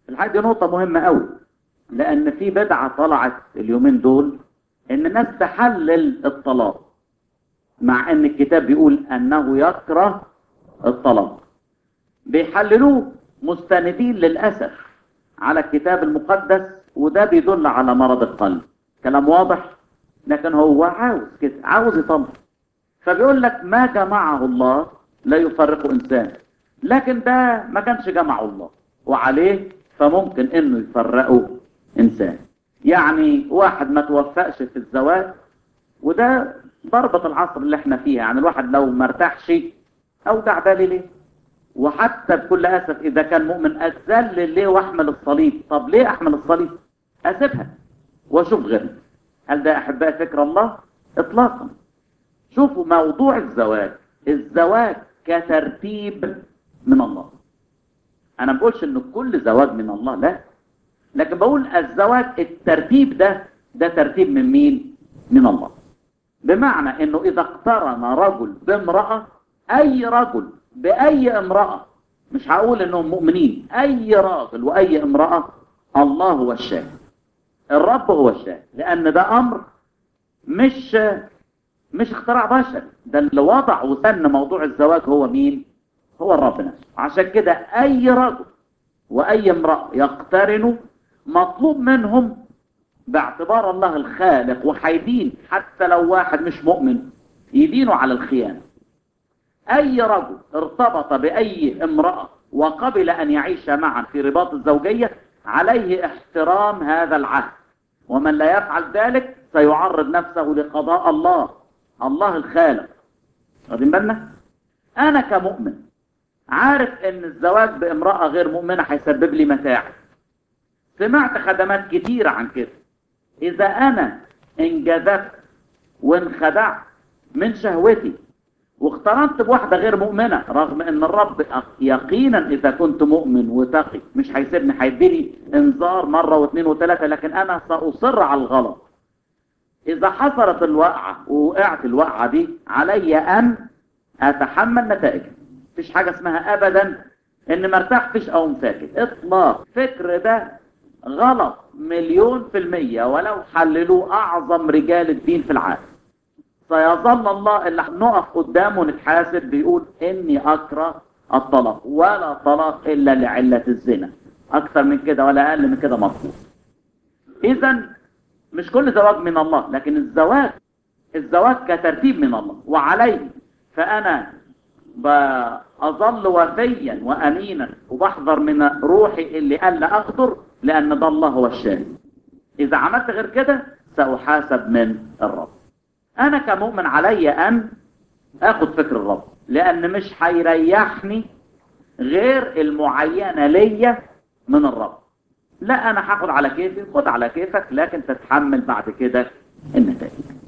الحاجة دي نقطة مهمة قوي لأن في بدعة طلعت اليومين دول إن الناس تحلل الطلاق مع إن الكتاب بيقول أنه يكره الطلاق بيحللوه مستندين للأسف على الكتاب المقدس وده بيدل على مرض القلب كلام واضح لكن هو عاوز كده عاوز يطلق فبيقول لك ما جمعه الله لا يفرقه إنسان لكن ده ما كانش جمعه الله وعليه فممكن انه يفرقه انسان يعني واحد ما توفقش في الزواج وده ضربة العصر اللي احنا فيها يعني الواحد لو ما ارتاحش اودع بالي ليه وحتى بكل اسف اذا كان مؤمن اتذلل ليه واحمل الصليب طب ليه احمل الصليب اسيبها واشوف غيرها هل ده احباء فكر الله اطلاقا شوفوا موضوع الزواج الزواج كترتيب من الله انا ما بقولش ان كل زواج من الله لا لكن بقول الزواج الترتيب ده ده ترتيب من مين من الله بمعنى انه اذا اقترن رجل بامرأة اي رجل باي امرأة مش هقول انهم مؤمنين اي راجل واي امرأة الله هو الشاهد الرب هو الشاهد لان ده امر مش مش اختراع بشر ده اللي وضع وسن موضوع الزواج هو مين هو الرب نفسه عشان كده اي رجل واي امرأة يقترنوا مطلوب منهم باعتبار الله الخالق وحيدين حتى لو واحد مش مؤمن يدينه على الخيانة اي رجل ارتبط باي امرأة وقبل ان يعيش معا في رباط الزوجية عليه احترام هذا العهد ومن لا يفعل ذلك سيعرض نفسه لقضاء الله الله الخالق واخدين بالنا انا كمؤمن عارف ان الزواج بامرأة غير مؤمنة هيسبب لي متاعب سمعت خدمات كتيرة عن كده اذا انا انجذبت وانخدعت من شهوتي واقترنت بواحدة غير مؤمنة رغم ان الرب يقينا اذا كنت مؤمن وتقي مش هيسيبني هيديني انذار مرة واثنين وثلاثة لكن انا ساصر على الغلط اذا حصلت الوقعة ووقعت الوقعة دي علي ان اتحمل نتائجها مفيش حاجة اسمها ابدا ان ما ارتحتش او مساكت اطلاق فكر ده غلط مليون في المية ولو حللوه اعظم رجال الدين في العالم سيظل الله اللي نقف قدامه نتحاسب بيقول اني اكره الطلاق ولا طلاق الا لعلة الزنا اكثر من كده ولا اقل من كده مرفوض اذا مش كل زواج من الله لكن الزواج الزواج كترتيب من الله وعليه فانا بأظل وفيا وأمينا وبحذر من روحي اللي قال لا أغدر لأن ده الله هو الشاهد إذا عملت غير كده سأحاسب من الرب أنا كمؤمن علي أن أخذ فكر الرب لأن مش هيريحني غير المعينة ليا من الرب لا أنا هاخد على كيفي خد على كيفك لكن تتحمل بعد كده النتائج